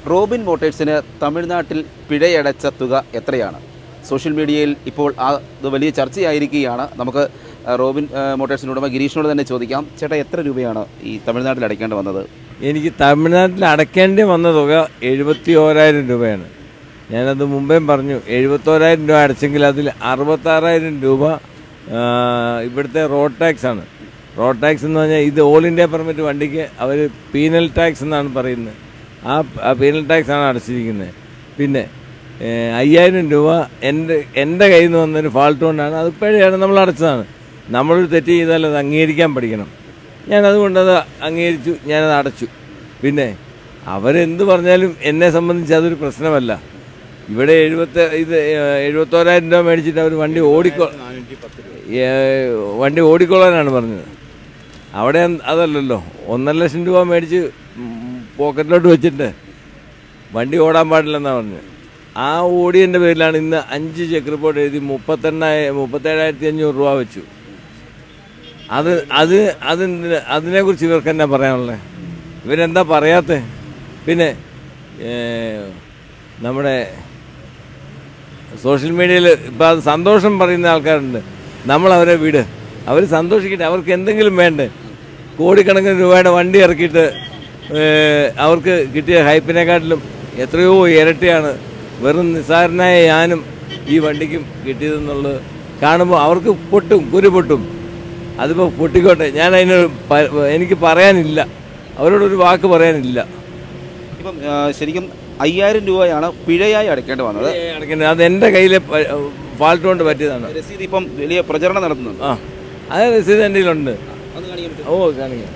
Robin മോട്ടേഴ്സിന് തമിഴ്നാട്ടിൽ പിഴയടച്ച തുക എത്രയാണ് സോഷ്യൽ മീഡിയയിൽ ഇപ്പോൾ ആ ഇത് വലിയ ചർച്ചയായിരിക്കുകയാണ് നമുക്ക് ആ, റോബിൻ ആ, മോട്ടേഴ്സിൻ്റെ ഉടമ ഗിരീഷിനോട് തന്നെ ചോദിക്കാം ചേട്ടാ എത്ര രൂപയാണ് ഈ തമിഴ്നാട്ടിൽ അടയ്ക്കേണ്ടി വന്നത് എനിക്ക് തമിഴ്നാട്ടിൽ അടയ്ക്കേണ്ടി വന്ന തുക എഴുപത്തി ഓരായിരം രൂപയാണ് ഞാനത് മുമ്പേ പറഞ്ഞു എഴുപത്തോരായിരം രൂപ അടച്ചെങ്കിൽ അതിൽ അറുപത്താറായിരം രൂപ ആ, ഇവിടുത്തെ റോഡ് ടാക്സ് ആണ് റോഡ് ടാക്സ് എന്ന് പറഞ്ഞാൽ ഇത് ഓൾ ഇന്ത്യ പെർമിറ്റ് വണ്ടിക്ക് അവർ പീനൽ ടാക്സ് എന്നാണ് പറയുന്നത് ആ ആ പീനൽ ടാക്സ് ആണ് അടച്ചിരിക്കുന്നത് പിന്നെ ഏ, അയ്യായിരം രൂപ എൻ്റെ എൻ്റെ കയ്യിൽ നിന്ന് വന്നൊരു ഫാൾട്ട് കൊണ്ടാണ് അത് പിഴയാണ് നമ്മൾ അടച്ചതാണ് നമ്മളൊരു തെറ്റ് ചെയ്താൽ അത് അംഗീകരിക്കാൻ പഠിക്കണം ഞാൻ അതുകൊണ്ടത് അംഗീകരിച്ചു ഞാനത് അടച്ചു പിന്നെ അവരെന്ത് പറഞ്ഞാലും എന്നെ സംബന്ധിച്ച് അതൊരു പ്രശ്നമല്ല ഇവിടെ എഴുപത്തി ഇത് എഴുപത്തോരായിരം രൂപ മേടിച്ചിട്ട് അവർ വണ്ടി ഓടിക്കോ ഏ, വണ്ടി ഓടിക്കൊള്ളാനാണ് പറഞ്ഞത് അവിടെ എന്ത് അതല്ലല്ലോ ഒന്നര ലക്ഷം രൂപ മേടിച്ച് ഉം, പോക്കറ്റിലോട്ട് വെച്ചിട്ട് വണ്ടി ഓടാൻ പാടില്ലെന്നാണ് പറഞ്ഞത് ആ ഓടിയൻ്റെ പേരിലാണ് ഇന്ന് അഞ്ച് ചെക്ക് റിപ്പോർട്ട് എഴുതി മുപ്പത്തെണ്ണായ മുപ്പത്തേഴായിരത്തി അഞ്ഞൂറ് രൂപ വെച്ചു അത് അത് അതെന്തിന് അതിനെക്കുറിച്ച് ഇവർക്ക് എന്നാ പറയാനുള്ളത് ഇവരെന്താ പറയാത്ത പിന്നെ ഏ, നമ്മുടെ സോഷ്യൽ മീഡിയയിൽ ഇപ്പം അത് സന്തോഷം പറയുന്ന ആൾക്കാരുണ്ട് നമ്മൾ അവരെ വിട് അവർ സന്തോഷിക്കട്ടെ അവർക്ക് എന്തെങ്കിലും വേണ്ടേ കോടിക്കണക്കിന് രൂപയുടെ വണ്ടി ഇറക്കിയിട്ട് ഏ, അവർക്ക് കിട്ടിയ ഹൈപ്പിനെക്കാട്ടിലും എത്രയോ ഇരട്ടിയാണ് വെറും നിസ്സാരനായ ഞാനും ഈ വണ്ടിക്കും കിട്ടിയതെന്നുള്ളത് കാണുമ്പോൾ അവർക്ക് പൊട്ടും കുരു പൊട്ടും അതിപ്പോൾ പൊട്ടിക്കോട്ടെ ഞാൻ അതിന് പ- എനിക്ക് പറയാനില്ല അവരോടൊരു വാക്ക് പറയാനില്ല ഇപ്പം ആ, ശരിക്കും അയ്യായിരം രൂപയാണ് പിഴയായി അടയ്ക്കേണ്ടി വന്നത് ഏ, അടക്കണ്ട. അത് എൻ്റെ കയ്യിലെ പ- ഫാൾട്ട് കൊണ്ട് പറ്റിയതാണ് രസീത് ഇപ്പം വലിയ പ്രചരണം നടത്തുന്നുണ്ട് ആ അത് രസീത് എൻ്റെ കയ്യിലുണ്ട് അത് കാണിക്കാൻ ഓ കാണിക്കാം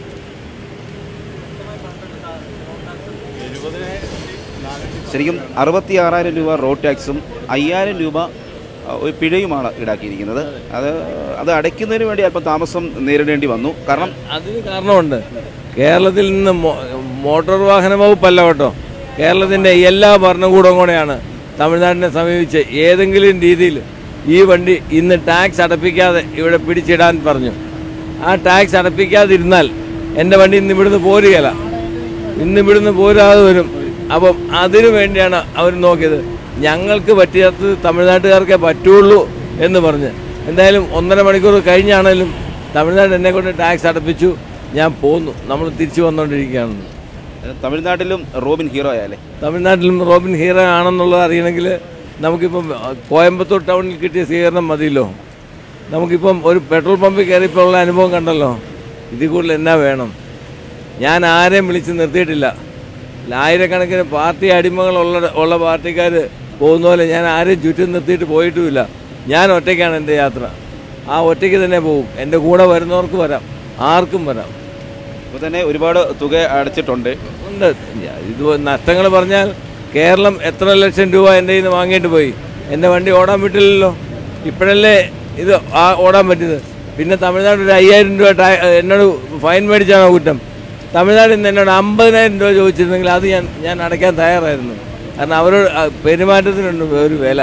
ശരിക്കും അറുപത്തി ആറായിരം രൂപ റോഡ് ടാക്സും അയ്യായിരം രൂപ ആ, ഒരു പിഴയുമാണ് ഈടാക്കിയിരിക്കുന്നത് അത് അത് അടയ്ക്കുന്നതിന് വേണ്ടി അല്പം താമസം നേരിടേണ്ടി വന്നു കാരണം അതിന് കാരണമുണ്ട് കേരളത്തിൽ നിന്ന് മോ- മോട്ടോർ വാഹന വകുപ്പല്ല കേട്ടോ കേരളത്തിൻ്റെ എല്ലാ ഭരണകൂടവും കൂടെയാണ് തമിഴ്നാടിനെ സമീപിച്ച് ഏതെങ്കിലും രീതിയിൽ ഈ വണ്ടി ഇന്ന് ടാക്സ് അടപ്പിക്കാതെ ഇവിടെ പിടിച്ചിടാൻ പറഞ്ഞു ആ ടാക്സ് അടപ്പിക്കാതിരുന്നാൽ എൻ്റെ വണ്ടി ഇന്ന് ഇവിടുന്ന് പോരുകയില്ല ഇന്ന് ഇവിടുന്ന് പോരാതെ വരും അപ്പം അതിനു വേണ്ടിയാണ് അവർ നോക്കിയത് ഞങ്ങൾക്ക് പറ്റിയാത്തത് തമിഴ്നാട്ടുകാർക്കേ പറ്റുള്ളൂ എന്ന് പറഞ്ഞ് എന്തായാലും ഒന്നര മണിക്കൂർ കഴിഞ്ഞാണേലും തമിഴ്നാട് എന്നെ കൊണ്ട് ടാക്സ് അടപ്പിച്ചു ഞാൻ പോന്നു നമ്മൾ തിരിച്ചു വന്നുകൊണ്ടിരിക്കുകയാണ് തമിഴ്നാട്ടിലും റോബിൻ ഹീറോ ആയാലേ തമിഴ്നാട്ടിലും റോബിൻ ഹീറോ ആണെന്നുള്ളത് അറിയണമെങ്കിൽ നമുക്കിപ്പം കോയമ്പത്തൂർ ടൗണിൽ കിട്ടിയ സ്വീകരണം മതിയല്ലോ നമുക്കിപ്പം ഒരു പെട്രോൾ പമ്പിൽ കയറിയപ്പോൾ ഉള്ള അനുഭവം കണ്ടല്ലോ ഇതിൽ കൂടുതൽ എന്നാ വേണം ഞാൻ ആരെയും വിളിച്ച് നിർത്തിയിട്ടില്ല ആയിരക്കണക്കിന് പാർട്ടി അടിമകളുള്ള ഉള്ള പാർട്ടിക്കാർ പോകുന്ന പോലെ ഞാൻ ആരെയും ചുറ്റും നിർത്തിയിട്ട് പോയിട്ടുമില്ല ഞാൻ ഒറ്റയ്ക്കാണ് എൻ്റെ യാത്ര ആ ഒറ്റയ്ക്ക് തന്നെ പോകും എൻ്റെ കൂടെ വരുന്നവർക്ക് വരാം ആർക്കും വരാം ഇപ്പോൾ തന്നെ ഒരുപാട് തുക അടച്ചിട്ടുണ്ട് ഉണ്ട് ഇത് നഷ്ടങ്ങൾ പറഞ്ഞാൽ കേരളം എത്ര ലക്ഷം രൂപ എൻ്റെ കയ്യിൽ നിന്ന് വാങ്ങിയിട്ട് പോയി എൻ്റെ വണ്ടി ഓടാൻ പറ്റില്ലല്ലോ ഇപ്പോഴല്ലേ ഇത് ആ ഓടാൻ പറ്റിയത് പിന്നെ തമിഴ്നാട് ഒരു അയ്യായിരം രൂപ ടാ- എന്നോട് ഫൈൻ മേടിച്ചാണോ കുറ്റം തമിഴ്നാട്ടിൽ നിന്ന് എന്നോട് അമ്പതിനായിരം രൂപ ചോദിച്ചിരുന്നെങ്കിൽ അത് ഞാൻ ഞാൻ അടയ്ക്കാൻ തയ്യാറായിരുന്നു കാരണം അവരോട് ആ പെരുമാറ്റത്തിനുണ്ട് ഒരു വില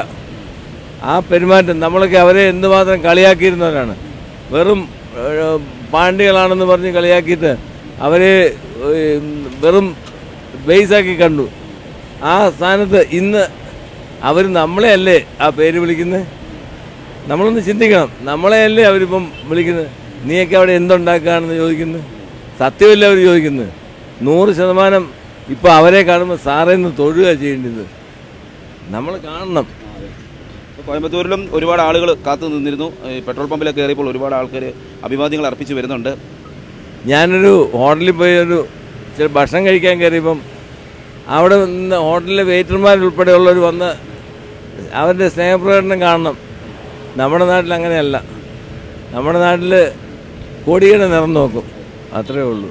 ആ പെരുമാറ്റം നമ്മളൊക്കെ അവരെ എന്തുമാത്രം കളിയാക്കിയിരുന്നവരാണ് വെറും ഏഹ്, പാണ്ടികളാണെന്ന് പറഞ്ഞ് കളിയാക്കിയിട്ട് അവരെ ഏഹ്, വെറും ബേസാക്കി കണ്ടു ആ സ്ഥാനത്ത് ഇന്ന് അവർ നമ്മളെ അല്ലേ ആ പേര് വിളിക്കുന്നത് നമ്മളൊന്ന് ചിന്തിക്കണം നമ്മളെ അല്ലേ അവരിപ്പം വിളിക്കുന്നത് നീയൊക്കെ അവിടെ എന്തുണ്ടാക്കുകയാണെന്ന് ചോദിക്കുന്നത് സത്യമല്ലേ അവർ ചോദിക്കുന്നത് നൂറ് ശതമാനം ഇപ്പം അവരെ കാണുമ്പോൾ സാറേന്ന് തൊഴുക ചെയ്യേണ്ടത് നമ്മൾ കാണണം ഇപ്പോൾ കോയമ്പത്തൂരിലും ഒരുപാട് ആളുകൾ കാത്തു നിന്നിരുന്നു ഈ പെട്രോൾ പമ്പിലൊക്കെ കയറിയപ്പോൾ ഒരുപാട് ആൾക്കാർ അഭിവാദ്യങ്ങൾ അർപ്പിച്ചു വരുന്നുണ്ട് ഞാനൊരു ഹോട്ടലിൽ പോയി ഒരു ചില ഭക്ഷണം കഴിക്കാൻ കയറിയപ്പം അവിടെ നിന്ന് ഹോട്ടലിലെ വെയിറ്റർമാരുൾപ്പെടെയുള്ളവർ വന്ന് അവരുടെ സ്നേഹപ്രകടനം കാണണം നമ്മുടെ നാട്ടിൽ അങ്ങനെയല്ല നമ്മുടെ നാട്ടിൽ കൊടിയുടെ നിറം നോക്കും അത്രേ ഉള്ളൂ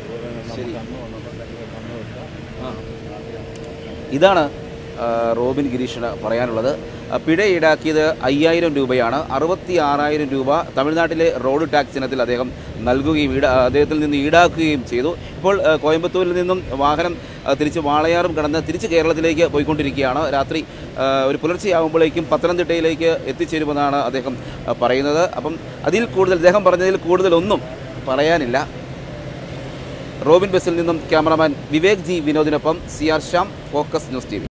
ഇതാണ് ആ, റോബിൻ ഗിരീഷിന് പറയാനുള്ളത് ആ, പിഴ ഈടാക്കിയത് അയ്യായിരം രൂപയാണ് അറുപത്തി ആറായിരം രൂപ തമിഴ്നാട്ടിലെ റോഡ് ടാക്സ് ഇനത്തിൽ അദ്ദേഹം നൽകുകയും ഈട അദ്ദേഹത്തിൽ നിന്ന് ഈടാക്കുകയും ചെയ്തു ഇപ്പോൾ ആ, കോയമ്പത്തൂരിൽ നിന്നും വാഹനം ആ, തിരിച്ച് വാളയാറും കടന്ന് തിരിച്ച് കേരളത്തിലേക്ക് പോയിക്കൊണ്ടിരിക്കുകയാണ് രാത്രി ആ, ഒരു പുലർച്ചെയാകുമ്പോഴേക്കും പത്തനംതിട്ടയിലേക്ക് എത്തിച്ചേരുമെന്നാണ് അദ്ദേഹം ആ, പറയുന്നത് അപ്പം അതിൽ കൂടുതൽ അദ്ദേഹം പറഞ്ഞതിൽ കൂടുതലൊന്നും പറയാനില്ല റോബിൻ ബസ്സിൽ നിന്നും ക്യാമറാമാൻ വിവേക് ജി വിനോദിനൊപ്പം C R Shyam focus news T